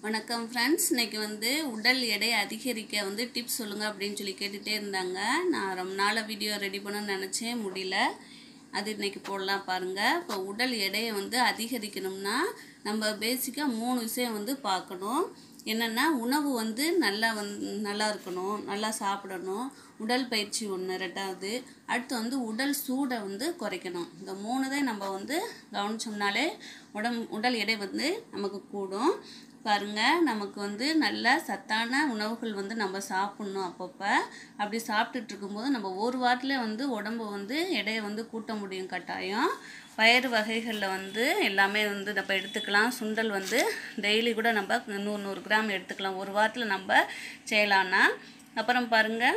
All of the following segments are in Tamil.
வணக்கம் ஃப்ரெண்ட்ஸ் இன்னைக்கு வந்து உடல் எடை அதிகரிக்க வந்து டிப்ஸ் சொல்லுங்கள் அப்படின்னு சொல்லி கேட்டுகிட்டே இருந்தாங்க நான் ரொம்ப நாளாக வீடியோ ரெடி பண்ணணும்னு நினச்சேன் முடியல அது இன்னைக்கு போடலாம் பாருங்கள் இப்போ உடல் எடையை வந்து அதிகரிக்கணும்னா நம்ம பேசிக்காக மூணு விஷயம் வந்து பார்க்கணும் என்னென்னா உணவு வந்து நல்லா வந் நல்லா இருக்கணும் நல்லா சாப்பிடணும் உடல் பயிற்சி ஒன்று ரெண்டாவது அடுத்து வந்து உடல் சூடை வந்து குறைக்கணும் இந்த மூணு தான் நம்ம வந்து கவனிச்சோம்னாலே உடம் உடல் எடை வந்து நமக்கு கூடும் பாருங்க நமக்கு வந்து நல்ல சத்தான உணவுகள் வந்து நம்ம சாப்பிட்ணும் அப்பப்போ அப்படி சாப்பிட்டுட்டு இருக்கும்போது நம்ம ஒரு வாரத்தில் வந்து உடம்பு வந்து எடையை வந்து கூட்ட முடியும் கட்டாயம் பயிறு வகைகளில் வந்து எல்லாமே வந்து நம்ம எடுத்துக்கலாம் சுண்டல் வந்து டெய்லி கூட நம்ம நூறு நூறு கிராம் எடுத்துக்கலாம் ஒரு வாரத்தில் நம்ம செய்யலான்னா அப்புறம் பாருங்கள்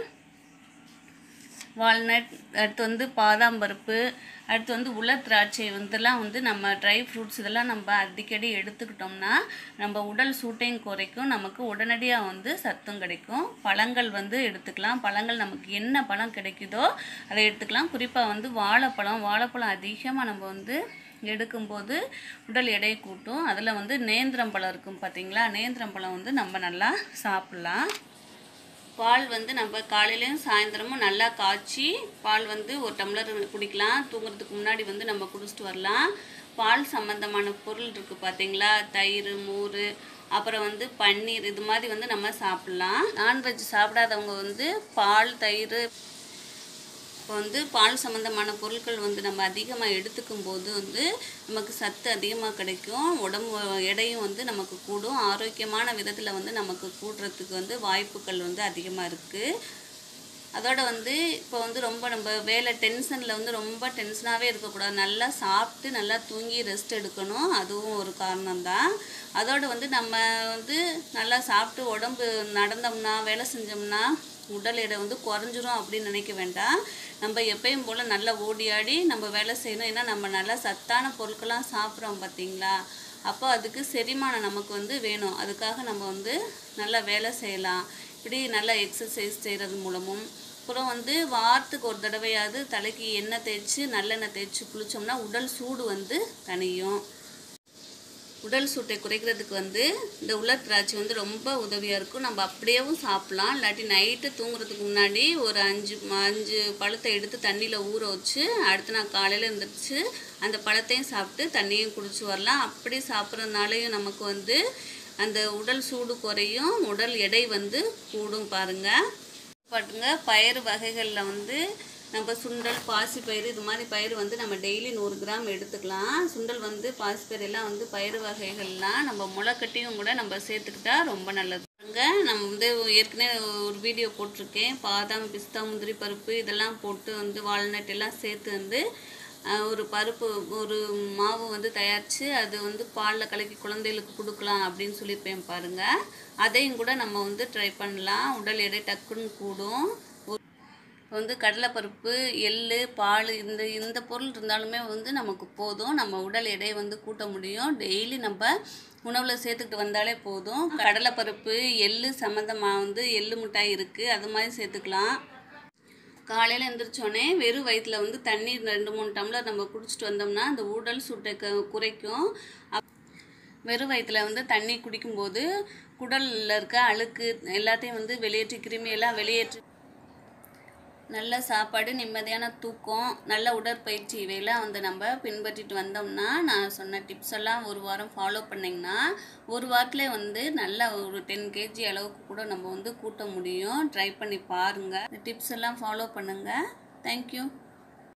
வால்நட் அடுத்து வந்து பாதாம் பருப்பு அடுத்து வந்து உலர் திராட்சை வந்துலாம் வந்து நம்ம ட்ரை ஃப்ரூட்ஸ் இதெல்லாம் நம்ம அடிக்கடி எடுத்துக்கிட்டோம்னா நம்ம உடல் சூட்டையும் குறைக்கும் நமக்கு உடனடியாக வந்து சத்தும் கிடைக்கும் பழங்கள் வந்து எடுத்துக்கலாம் பழங்கள் நமக்கு என்ன பழம் கிடைக்குதோ அதை எடுத்துக்கலாம் குறிப்பாக வந்து வாழைப்பழம் வாழைப்பழம் அதிகமாக நம்ம வந்து எடுக்கும்போது உடல் எடை கூட்டும் அதில் வந்து நேந்திரம் பழம் இருக்கும் பார்த்தீங்களா நேந்திரம் பழம் வந்து நம்ம நல்லா சாப்பிட்லாம் பால் வந்து நம்ம காலையிலையும் சாயந்தரமும் நல்லா காய்ச்சி பால் வந்து ஒரு டம்ளர் குடிக்கலாம் தூங்குறதுக்கு முன்னாடி வந்து நம்ம குடிச்சிட்டு வரலாம் பால் சம்மந்தமான பொருள் இருக்குது பார்த்தீங்களா தயிர் மோர் அப்புறம் வந்து பன்னீர் இது மாதிரி வந்து நம்ம சாப்பிட்லாம் நான்வெஜ் சாப்பிடாதவங்க வந்து பால் தயிர் இப்போ வந்து பால் சம்மந்தமான பொருட்கள் வந்து நம்ம அதிகமாக எடுத்துக்கும் போது வந்து நமக்கு சத்து அதிகமாக கிடைக்கும் உடம்பு எடையும் வந்து நமக்கு கூடும் ஆரோக்கியமான விதத்தில் வந்து நமக்கு கூடுறதுக்கு வந்து வாய்ப்புகள் வந்து அதிகமாக இருக்குது அதோட வந்து இப்போ வந்து ரொம்ப நம்ம வேலை டென்ஷனில் வந்து ரொம்ப டென்ஷனாகவே இருக்கக்கூடாது நல்லா சாப்பிட்டு நல்லா தூங்கி ரெஸ்ட் எடுக்கணும் அதுவும் ஒரு காரணம்தான் அதோட வந்து நம்ம வந்து நல்லா சாப்பிட்டு உடம்பு நடந்தோம்னா வேலை செஞ்சோம்னா உடல் எடை வந்து குறைஞ்சிரும் அப்படின்னு நினைக்க வேண்டாம் நம்ம எப்பயும் போல் நல்லா ஓடி ஆடி நம்ம வேலை செய்யணும் ஏன்னா நம்ம நல்லா சத்தான பொருட்கள்லாம் சாப்பிட்றோம் பார்த்தீங்களா அப்போ அதுக்கு செரிமானம் நமக்கு வந்து வேணும் அதுக்காக நம்ம வந்து நல்லா வேலை செய்யலாம் இப்படி நல்லா எக்ஸசைஸ் செய்கிறது மூலமும் அப்புறம் வந்து வாரத்துக்கு ஒரு தடவையாவது தலைக்கு எண்ணெய் தேய்ச்சி நல்லெண்ணெய் தேய்ச்சி குளித்தோம்னா உடல் சூடு வந்து தணியும் உடல் சூட்டை குறைக்கிறதுக்கு வந்து இந்த உலர் திராட்சை வந்து ரொம்ப உதவியாக இருக்கும் நம்ம அப்படியேவும் சாப்பிட்லாம் இல்லாட்டி நைட்டு தூங்குறதுக்கு முன்னாடி ஒரு அஞ்சு அஞ்சு பழத்தை எடுத்து தண்ணியில் ஊற வச்சு அடுத்த நாள் காலையில் எழுந்திரிச்சு அந்த பழத்தையும் சாப்பிட்டு தண்ணியும் குடிச்சு வரலாம் அப்படி சாப்பிட்றதுனாலையும் நமக்கு வந்து அந்த உடல் சூடு குறையும் உடல் எடை வந்து கூடும் பாருங்கள் பாட்டுங்க பயிறு வகைகளில் வந்து நம்ம சுண்டல் பாசிப்பயிறு இது மாதிரி பயிறு வந்து நம்ம டெய்லி நூறு கிராம் எடுத்துக்கலாம் சுண்டல் வந்து பாசிப்பயிறு எல்லாம் வந்து பயிறு வகைகள்லாம் நம்ம முளைக்கட்டியும் கூட நம்ம சேர்த்துக்கிட்டா ரொம்ப நல்லது நம்ம வந்து ஏற்கனவே ஒரு வீடியோ போட்டிருக்கேன் பாதாம் பிஸ்தா முந்திரி பருப்பு இதெல்லாம் போட்டு வந்து வால்நட் எல்லாம் சேர்த்து வந்து ஒரு பருப்பு ஒரு மாவு வந்து தயாரித்து அது வந்து பாலில் கலக்கி குழந்தைகளுக்கு கொடுக்கலாம் அப்படின்னு சொல்லியிருப்பேன் பாருங்கள் அதையும் கூட நம்ம வந்து ட்ரை பண்ணலாம் உடல் எடை டக்குன்னு கூடும் வந்து கடலைப்பருப்பு எள் பால் இந்த இந்த பொருள் இருந்தாலுமே வந்து நமக்கு போதும் நம்ம உடல் எடையை வந்து கூட்ட முடியும் டெய்லி நம்ம உணவில் சேர்த்துக்கிட்டு வந்தாலே போதும் கடலைப்பருப்பு எள் சம்மந்தமாக வந்து எள்ளு மிட்டாய் இருக்குது அது மாதிரி சேர்த்துக்கலாம் காலையில் எழுந்திரிச்சோடனே வெறும் வயிற்றில் வந்து தண்ணீர் ரெண்டு மூணு டம்ளர் நம்ம குடிச்சிட்டு வந்தோம்னா அந்த உடல் சூட்டை குறைக்கும் வெறும் வயிற்றில் வந்து தண்ணி குடிக்கும்போது குடலில் இருக்க அழுக்கு எல்லாத்தையும் வந்து வெளியேற்றி கிருமியெல்லாம் வெளியேற்றி நல்ல சாப்பாடு நிம்மதியான தூக்கம் நல்ல உடற்பயிற்சி இவையெல்லாம் வந்து நம்ம பின்பற்றிட்டு வந்தோம்னா நான் சொன்ன டிப்ஸ் எல்லாம் ஒரு வாரம் ஃபாலோ பண்ணிங்கன்னா ஒரு வாரத்தில் வந்து நல்ல ஒரு டென் கேஜி அளவுக்கு கூட நம்ம வந்து கூட்ட முடியும் ட்ரை பண்ணி பாருங்கள் இந்த டிப்ஸ் எல்லாம் ஃபாலோ பண்ணுங்கள் தேங்க்யூ